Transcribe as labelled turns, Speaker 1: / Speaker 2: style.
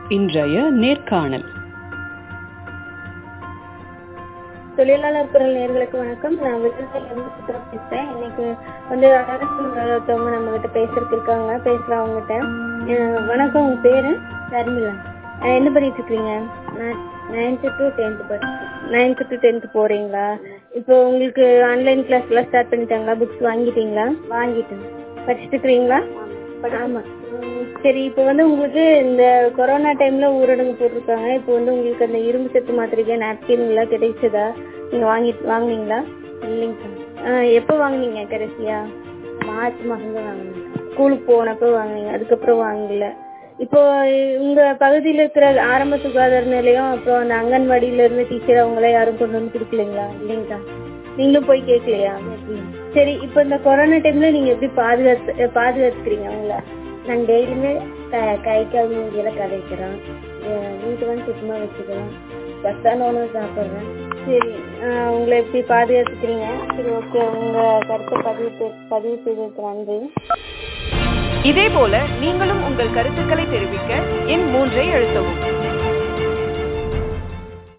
Speaker 1: இன்றைய நேர்காணல்
Speaker 2: தொழிலாளர் குரல் நேர்களுக்கு வணக்கம் நான் விருதுலேருந்து சித்ரா பேசுறேன் இன்னைக்கு வந்து அரசு ஒருத்தவங்க நம்ம கிட்ட பேசுறதுக்கு இருக்காங்க பேசலாம் அவங்ககிட்ட அஹ் வணக்கம் உங்க பேரு ஷர்மிளா அஹ் என்ன பண்ணிட்டு இருக்கீங்க ninth to tenth ninth to tenth போறீங்களா இப்போ உங்களுக்கு ஆன்லைன் கிளாஸ் எல்லாம் ஸ்டார்ட் பண்ணிட்டாங்களா புக்ஸ் வாங்கிட்டீங்களா வாங்கிட்டேன் படிச்சுட்டு இருக்கிறீங்களா ஆமா உம் சரி இப்போ வந்து உங்களுக்கு இந்த கொரோனா டைம்ல ஊரடங்கு போட்டிருக்காங்க இப்போ வந்து உங்களுக்கு அந்த இரும்பு சத்து மாத்திரைக்கு நாப்கின் எல்லாம் கிடைச்சதா நீங்க வாங்கி வாங்குனீங்களா இல்லைங்க எப்போ வாங்குனீங்க கடைசியா மார்ச் மாசம் தான் வாங்கினேன் ஸ்கூலுக்கு போனப்போ வாங்குனீங்க அதுக்கப்புறம் வாங்கல இப்போ உங்க பகுதியில் இருக்கிற ஆரம்ப சுகாதார நிலையம் அப்புறம் அந்த அங்கன்வாடியில இருந்து டீச்சர் அவங்கள யாரும் கொண்டு வந்து கொடுக்கலைங்களா இல்லைங்களா நீங்களும் போய் கேட்கலையா சரி இப்போ இந்த கொரோனா டைம்ல நீங்க எப்படி பாதுகாத்து பாதுகாத்துக்கிறீங்க அவங்கள நாங்கள் டெய்லியுமே கை கால் மூஞ்சியெல்லாம் கதைக்கிறோம் வீட்டு வந்து சுத்தமாக வச்சுக்கிறோம் சத்தான உணவு சாப்பிட்றேன் சரி ஆஹ் உங்களை எப்படி பாதுகாத்துக்கிறீங்க சரி ஓகே உங்கள் கருத்தை பதிவு செய்- பதிவு செய்ததுக்கு நன்றி
Speaker 3: இதேபோல நீங்களும் உங்கள் கருத்துக்களை தெரிவிக்க எண் மூன்றை அழுத்தவும்